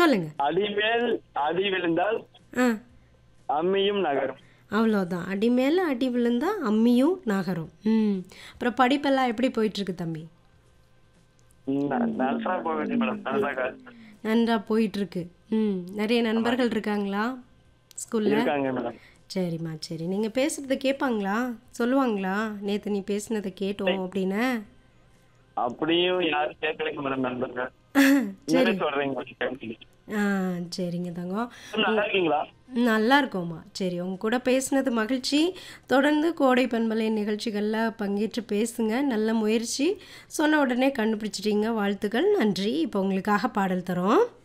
சொல்லுங்க அடிமேல் அடி விழுந்தால் ஆ அம்மியும் நகரும் அவ்வளோதான் அடி மேலே அடி விழுந்தா அம்மியும் நகரும் ம் அப்புறம் படிப்பெல்லாம் எப்படி போயிட்டுருக்கு தம்பி ம், ந- நல்லா போகுது மேடம் நல்லா நன்றா போயிட்டுருக்கு ம் நிறைய நண்பர்கள் இருக்காங்களா ஸ்கூலில் இருக்காங்க மேடம் சரிம்மா சரி நீங்கள் பேசுகிறத கேட்பாங்களா சொல்லுவாங்களா நேற்று நீ பேசுனதை கேட்டோம் அப்படின்னு அப்படியும் யாரும் கேட்கலைங்க மேடம் நண்பர்கள் நீங்களே சொல்றீங்க கொஞ்சம் கேட்டுக்கிட்டு. ஆ சரிங்க தங்கம் நல்லா இருக்கீங்களா நல்லா இருக்கோம்மா சரி உங்க கூட பேசுனது மகிழ்ச்சி தொடர்ந்து கோடை பண்பலை நிகழ்ச்சிகளில் பங்கேற்று பேசுங்க நல்ல முயற்சி சொன்ன உடனே கண்டுபிடிச்சிட்டீங்க வாழ்த்துக்கள் நன்றி இப்போ உங்களுக்காக பாடல் தரோம்